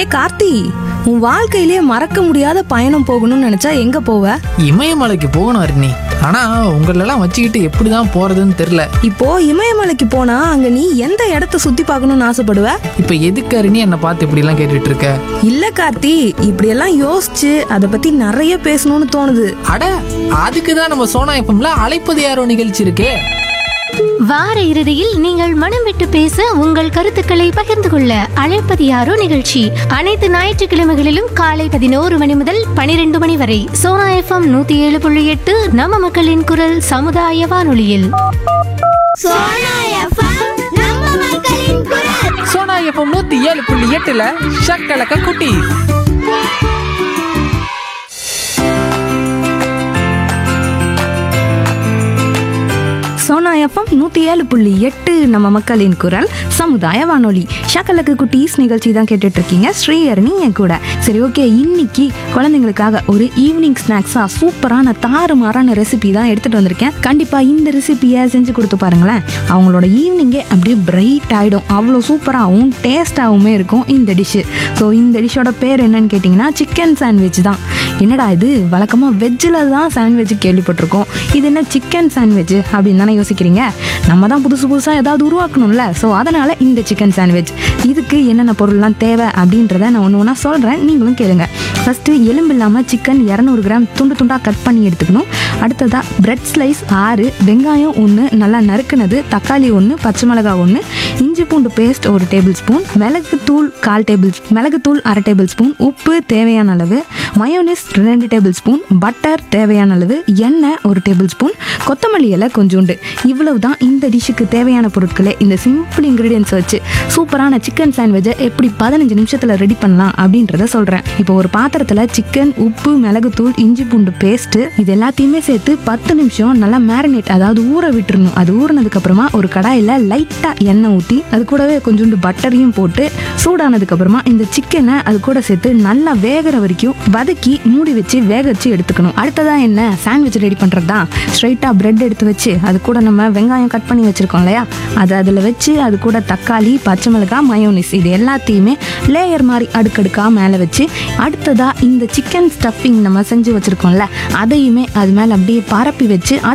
ஏ கார்த்தி உன் வாழ்க்கையிலே மறக்க முடியாத பயணம் போகணும்னு நினைச்சா எங்க போவ இமயமலைக்கு போகணும் அருணி ஆனா உங்களெல்லாம் வச்சுக்கிட்டு எப்படிதான் போறதுன்னு தெரியல இப்போ இமயமலைக்கு போனா அங்க நீ எந்த இடத்த சுத்தி பார்க்கணும்னு ஆசைப்படுவ இப்ப எதுக்கு அருணி என்னை பார்த்து இப்படி எல்லாம் கேட்டுட்டு இருக்க இல்ல கார்த்தி இப்படியெல்லாம் யோசிச்சு அதை பத்தி நிறைய பேசணும்னு தோணுது அட அதுக்கு தான் நம்ம சோனா எஃப்எம்ல அழைப்பது யாரோ நிகழ்ச்சி இருக்கே வார இறுதியில் நீங்கள் மனம் விட்டு பேச உங்கள் கருத்துக்களை பகிர்ந்து கொள்ள அழைப்பது யாரோ நிகழ்ச்சி அனைத்து ஞாயிற்றுக்கிழமைகளிலும் காலை பதினோரு மணி முதல் பனிரெண்டு மணி வரை சோனா எஃப்எம் நூத்தி ஏழு புள்ளி எட்டு நம்ம மக்களின் குரல் சமுதாய வானொலியில் சோனா எஃப்எம் நம்ம மக்களின் குரல் சோனா எஃப்எம் நூத்தி ஏழு புள்ளி எட்டுல ஷக்கலக்க குட்டி சோனா எஃப்எம் நூத்தி ஏழு புள்ளி எட்டு நம்ம மக்களின் குரல் சமுதாய வானொலி ஷக்கலக்கு குட்டீஸ் நிகழ்ச்சி தான் கேட்டுட்டு இருக்கீங்க ஸ்ரீஹரணி என் கூட சரி ஓகே இன்னைக்கு குழந்தைங்களுக்காக ஒரு ஈவினிங் ஸ்நாக்ஸா சூப்பரான தாறுமாறான ரெசிபி தான் எடுத்துட்டு வந்திருக்கேன் கண்டிப்பா இந்த ரெசிபியை செஞ்சு கொடுத்து பாருங்களேன் அவங்களோட ஈவினிங்கே அப்படியே பிரைட் ஆயிடும் அவ்வளோ சூப்பராகவும் டேஸ்டாகவுமே இருக்கும் இந்த டிஷ்ஷு ஸோ இந்த டிஷ்ஷோட பேர் என்னன்னு கேட்டிங்கன்னா சிக்கன் சாண்ட்விச் தான் என்னடா இது வழக்கமாக வெஜ்ஜில் தான் சாண்ட்விச் கேள்விப்பட்டிருக்கோம் இது என்ன சிக்கன் சாண்ட்விச் அப்படின்னு தானே யோசிக்கிறீங்க நம்ம தான் புதுசு புதுசாக ஏதாவது உருவாக்கணும்ல ஸோ அதனால் இந்த சிக்கன் சாண்ட்விச் இதுக்கு என்னென்ன பொருள்லாம் தேவை அப்படின்றத நான் ஒன்று ஒன்றா சொல்கிறேன் நீங்களும் கேளுங்க ஃபஸ்ட்டு எலும்பு இல்லாமல் சிக்கன் இரநூறு கிராம் துண்டு துண்டாக கட் பண்ணி எடுத்துக்கணும் அடுத்ததாக பிரெட் ஸ்லைஸ் ஆறு வெங்காயம் ஒன்று நல்லா நறுக்குனது தக்காளி ஒன்று பச்சை மிளகாய் ஒன்று இஞ்சி பூண்டு பேஸ்ட் ஒரு டேபிள் ஸ்பூன் மிளகுத்தூள் கால் டேபிள் மிளகுத்தூள் அரை டேபிள் ஸ்பூன் உப்பு தேவையான அளவு மயோனிஸ் ரெண்டு டேபிள் ஸ்பூன் பட்டர் தேவையான அளவு எண்ணெய் ஒரு டேபிள் ஸ்பூன் கொத்தமல்லி இலை கொஞ்சோண்டு இவ்வளவு தான் இந்த டிஷ்ஷுக்கு தேவையான பொருட்களே இந்த சிம்பிள் இன்க்ரீடியன்ஸ் வச்சு சூப்பரான சிக்கன் சாண்ட்விச்சை எப்படி பதினஞ்சு நிமிஷத்தில் ரெடி பண்ணலாம் அப்படின்றத சொல்கிறேன் இப்போ ஒரு பாத்திரத்தில் சிக்கன் உப்பு மிளகுத்தூள் இஞ்சி பூண்டு பேஸ்ட்டு இது எல்லாத்தையுமே சேர்த்து பத்து நிமிஷம் நல்லா மேரினேட் அதாவது ஊற விட்டுறணும் அது ஊறினதுக்கு அப்புறமா ஒரு கடாயில் லைட்டாக எண்ணெய் ஊற்றி அது கூடவே கொஞ்சோண்டு பட்டரையும் போட்டு சூடானதுக்கு அப்புறமா இந்த சிக்கனை அது கூட சேர்த்து நல்லா வேகிற வரைக்கும் வதக்கி மூடி வச்சு வேக வச்சு எடுத்துக்கணும் அடுத்ததா என்ன சாண்ட்விச் ரெடி பண்ணுறது தான் ஸ்ட்ரைட்டாக பிரெட் எடுத்து வச்சு அது கூட நம்ம வெங்காயம் கட் பண்ணி வச்சிருக்கோம் இல்லையா அதை அதில் வச்சு அது கூட தக்காளி பச்சை மிளகாய் மயோனிஸ் இது எல்லாத்தையுமே லேயர் மாதிரி அடுக்கடுக்காக மேலே வச்சு அடுத்ததா இந்த சிக்கன் ஸ்டஃபிங் நம்ம செஞ்சு வச்சிருக்கோம்ல அதையுமே அது மேலே அப்படியே பரப்பி வச்சு